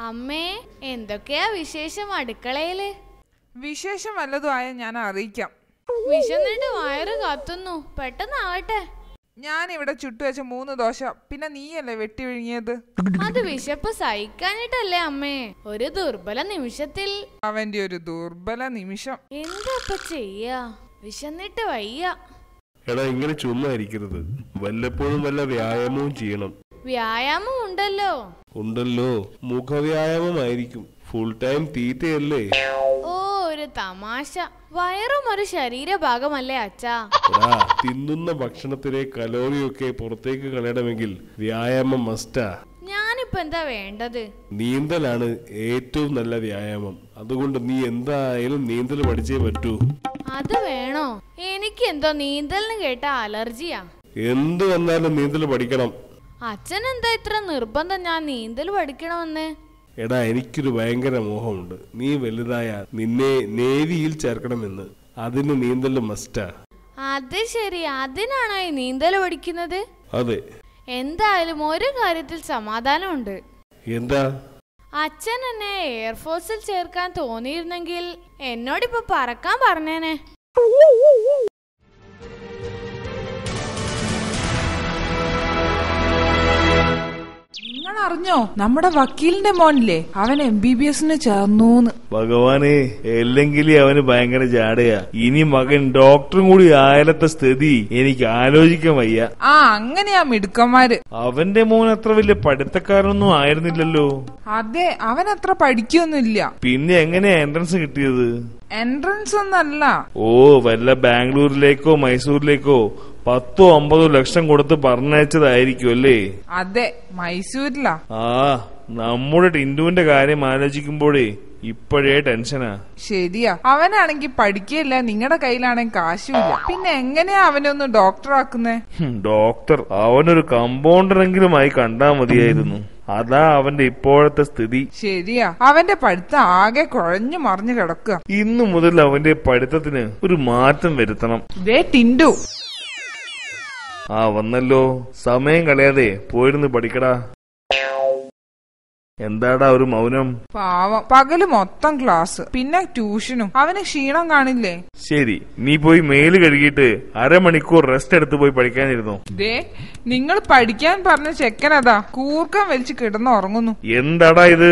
അമ്മേ എന്തൊക്കെയാ വിശേഷം അടുക്കളയില് വിശേഷം വല്ലതും ആയ ഞാൻ അറിയിക്കാം വിശന്നിട്ട് വയറ് കത്തുന്നു പെട്ടെന്നാവട്ടെ ഞാൻ ഇവിടെ ചുട്ടുവെച്ച മൂന്ന് ദോശ പിന്നെ നീയല്ലേ വെട്ടി വിഴുങ്ങിയത് അത് വിശപ്പ് സഹിക്കാനിട്ടല്ലേ അമ്മേ ഒരു ദുർബല നിമിഷത്തിൽ അവന്റെ ഒരു ദുർബല നിമിഷം എന്താ ഇപ്പൊ ചെയ്യാ വിശന്നിട്ട് വയ്യ എടാ ഇങ്ങനെ ചുമ്മായിരിക്കരുത് വല്ലപ്പോഴും വല്ല വ്യായാമവും ചെയ്യണം വ്യായാമം ഉണ്ടല്ലോ ഉണ്ടല്ലോ മുഖവ്യായാമമായിരിക്കും ഫുൾ ടൈം തീറ്റയല്ലേ ഓ ഒരു തമാശ വയറും ഒരു ശരീരഭാഗമല്ലേ അച്ഛാ എടാ തിന്നുന്ന ഭക്ഷണത്തിലെ കലോറിയൊക്കെ പുറത്തേക്ക് കളയണമെങ്കിൽ വ്യായാമം മസ്റ്റാ ഞാനിപ്പോ എന്താ വേണ്ടത് നീന്തലാണ് ഏറ്റവും നല്ല വ്യായാമം അതുകൊണ്ട് നീ എന്തായാലും നീന്തൽ പഠിച്ചേ പറ്റൂ അത് വേണോ എനിക്ക് എന്തോ നീന്തലിന് കേട്ട അലർജിയാ എന്ത് വന്നാലും നീന്തൽ പഠിക്കണം അച്ഛൻ എന്താ ഇത്ര നിർബന്ധം ഞാൻ നീന്തൽ പഠിക്കണമെന്ന് എടാ എനിക്കൊരു ഭയങ്കര മോഹമുണ്ട് നീ വലുതായ നിന്നെ നേവിയിൽ ചേർക്കണമെന്ന് അതിന് നീന്തൽ മസ്റ്റാ അത് ശരി അതിനാണോ ഈ നീന്തൽ പഠിക്കുന്നത് അതെ എന്തായാലും ഒരു കാര്യത്തിൽ സമാധാനമുണ്ട് എന്താ അച്ഛൻ എന്നെ എയർഫോഴ്സിൽ ചേർക്കാൻ തോന്നിയിരുന്നെങ്കിൽ എന്നോടിപ്പോ പറക്കാൻ പറഞ്ഞേനെ നിങ്ങൾ അറിഞ്ഞോ നമ്മുടെ വക്കീലിന്റെ മോനില്ലേ അവൻ എം ബി ബി എസിന് ചേർന്നൂന്ന് ഭഗവാനെ അല്ലെങ്കിൽ അവന് ഭയങ്കര ജാടയാ ഇനി മകൻ ഡോക്ടറും കൂടി ആയാലത്തെ സ്ഥിതി എനിക്ക് ആലോചിക്കാൻ വയ്യ ആ അങ്ങനെയാ മിടുക്കന്മാര് അവന്റെ മോൻ അത്ര വലിയ പഠിത്തക്കാരനൊന്നും ആയിരുന്നില്ലല്ലോ അതെ അവൻ അത്ര പഠിക്കൊന്നുമില്ല പിന്നെ എങ്ങനെയാ എൻട്രൻസ് കിട്ടിയത് എൻട്രൻസ് ഒന്നല്ല ഓ വല്ല ബാംഗ്ലൂരിലേക്കോ മൈസൂരിലേക്കോ പത്തോ അമ്പതോ ലക്ഷം കൊടുത്ത് പറഞ്ഞയച്ചതായിരിക്കും അല്ലേ അതെ മൈസൂരിലാ ആ നമ്മുടെ ടിന്റുവിന്റെ കാര്യം ആലോചിക്കുമ്പോഴേ ഇപ്പോഴേ ടെൻഷനാ ശരിയാ അവനാണെങ്കി പഠിക്കുകയില്ല നിങ്ങളുടെ കയ്യിലാണെങ്കിൽ കാശുമില്ല പിന്നെ എങ്ങനെയാ അവനൊന്ന് ഡോക്ടറാക്കുന്നേ ഹും, ഡോക്ടർ അവനൊരു കമ്പൗണ്ടറെങ്കിലും ആയി കണ്ടാ മതിയായിരുന്നു അതാ അവന്റെ ഇപ്പോഴത്തെ സ്ഥിതി ശരിയാ അവന്റെ പഠിത്തം ആകെ കുഴഞ്ഞു മറിഞ്ഞു കിടക്കുക ഇന്നു മുതൽ അവന്റെ പഠിത്തത്തിന് ഒരു മാറ്റം വരുത്തണം ദേ ടിൻഡു ആ വന്നല്ലോ സമയം കളയാതെ പോയിരുന്ന് പഠിക്കടാ എന്താടാ ഒരു മൗനം പാവം പകല് മൊത്തം ക്ലാസ് പിന്നെ ട്യൂഷനും അവന് ക്ഷീണം കാണില്ലേ ശരി നീ പോയി മേല് കഴുകിയിട്ട് അരമണിക്കൂർ റെസ്റ്റ് എടുത്ത് പോയി പഠിക്കാനിരുന്നു ദേ നിങ്ങൾ പഠിക്കാൻ പറഞ്ഞ ചെക്കനതാ കൂർക്കം വലിച്ച് കിടന്ന് ഉറങ്ങുന്നു എന്താടാ ഇത്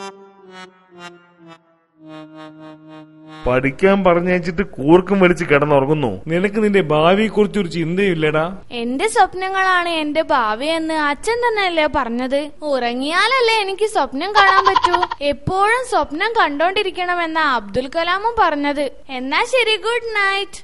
പഠിക്കാൻ പറഞ്ഞയച്ചിട്ട് കൂർക്കം വലിച്ച് കിടന്നുറങ്ങുന്നു നിനക്ക് നിന്റെ ഭാവിയെ കുറിച്ച് ഒരു ചിന്തയില്ലടാ എന്റെ സ്വപ്നങ്ങളാണ് എന്റെ ഭാവി എന്ന് അച്ഛൻ തന്നെയല്ലേ പറഞ്ഞത് ഉറങ്ങിയാലല്ലേ എനിക്ക് സ്വപ്നം കാണാൻ പറ്റൂ എപ്പോഴും സ്വപ്നം കണ്ടോണ്ടിരിക്കണമെന്ന അബ്ദുൽ കലാമും പറഞ്ഞത് എന്നാ ശരി ഗുഡ് നൈറ്റ്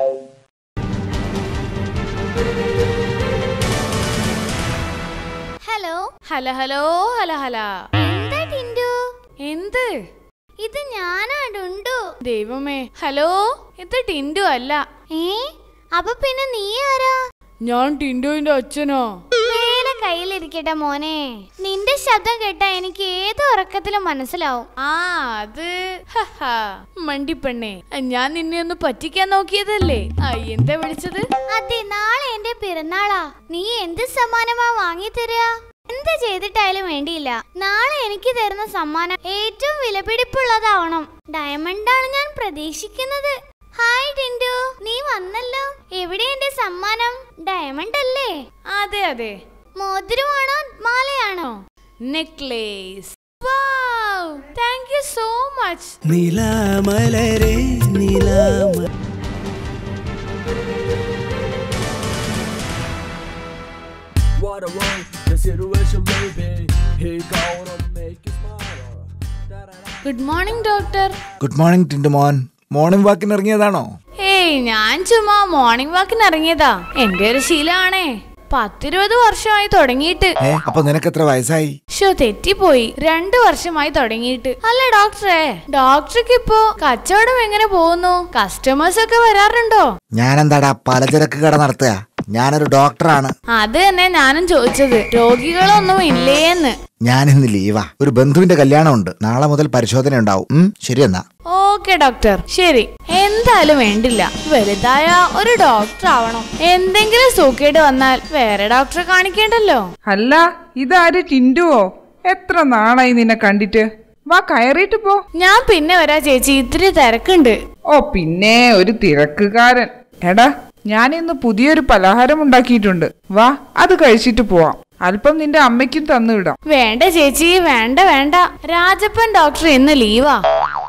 ഹലോ ഹല ഹലോ ഹല ഹല എന്താ ടിൻഡു എന്ത് ഇത് ഞാനാ ഡുണ്ടു ദൈവമേ ഹലോ ഇത് ടിൻഡു അല്ല ഏ അപ്പൊ പിന്നെ നീ ആരാ ഞാൻ ടിൻഡുവിന്റെ അച്ഛനോ മേലെ കയ്യിലിരിക്കട്ടെ മോനെ നിന്റെ ശബ്ദം കേട്ടാ എനിക്ക് ഏത് ഉറക്കത്തിലും മനസ്സിലാവും ആ അത് ഹഹ, മണ്ടിപ്പെണ്ണേ ഞാൻ നിന്നെ ഒന്ന് പറ്റിക്കാൻ നോക്കിയതല്ലേ ആ എന്താ വിളിച്ചത് അതെ നാളെ എന്റെ പിറന്നാളാ നീ എന്ത് സമ്മാനമാ വാങ്ങി തരിക എന്ത് ചെയ്തിട്ടായാലും വേണ്ടിയില്ല നാളെ എനിക്ക് തരുന്ന സമ്മാനം ഏറ്റവും വിലപിടിപ്പുള്ളതാവണം ഡയമണ്ട് ആണ് ഞാൻ പ്രതീക്ഷിക്കുന്നത് ഹായ് ടിൻഡു നീ വന്നല്ലോ എവിടെ എന്റെ സമ്മാനം ഡയമണ്ട് അല്ലേ അതെ അതെ മോതിരമാണോ മാലയാണോ necklace thank you so much നിലാമലരെ നിലാമ What a wrong the situation may be. He gonna make you smile. Good morning doctor good morning Tindu മോൻ മോർണിംഗ് വാക്കിന് ഇറങ്ങിയതാണോ ഏയ് ഞാൻ ചുമ്മാ മോർണിംഗ് വാക്കിന് ഇറങ്ങിയതാ എന്റെ ഒരു ശീലമാണേ പത്തിരുപത് വർഷമായി തുടങ്ങിയിട്ട് ഏ അപ്പൊ നിനക്ക് എത്ര വയസ്സായി ഷോ തെറ്റിപ്പോയി രണ്ടു വർഷമായി തുടങ്ങിയിട്ട് അല്ല ഡോക്ടറെ ഡോക്ടർക്ക് ഇപ്പോ കച്ചവടം എങ്ങനെ പോകുന്നു കസ്റ്റമേഴ്സ് ഒക്കെ വരാറുണ്ടോ ഞാനെന്താടാ പലചരക്ക് കട നടത്തുക ഞാനൊരു ഡോക്ടറാണ് അത് തന്നെ ഞാനും ചോദിച്ചത് രോഗികളൊന്നും ഇല്ലേന്ന് ഞാനിന്ന് ലീവാ ഒരു ബന്ധുവിന്റെ കല്യാണം ഉണ്ട് നാളെ മുതൽ പരിശോധന ഉണ്ടാവും ഉം, ശരി എന്നാ ഓക്കെ ഡോക്ടർ ശരി എന്തായാലും വേണ്ടില്ല വലുതായ ഒരു ഡോക്ടർ ആവണം എന്തെങ്കിലും സൂക്കേട് വന്നാൽ വേറെ ഡോക്ടറെ കാണിക്കേണ്ടല്ലോ അല്ല ഇതാര് ടിൻഡുവോ എത്ര നാളായി നിന്നെ കണ്ടിട്ട് വാ കയറിയിട്ട് പോ ഞാൻ പിന്നെ വരാ ചേച്ചി ഇത്തിരി തിരക്കുണ്ട് ഓ പിന്നെ ഒരു തിരക്കുകാരൻ എടാ ഞാൻ ഇന്ന് പുതിയൊരു പലഹാരം ഉണ്ടാക്കിയിട്ടുണ്ട് വാ അത് കഴിച്ചിട്ട് പോവാം അല്പം നിന്റെ അമ്മയ്ക്കും തന്നു വിടാം വേണ്ട ചേച്ചി വേണ്ട വേണ്ട രാജപ്പൻ ഡോക്ടർ ഇന്ന് ലീവാ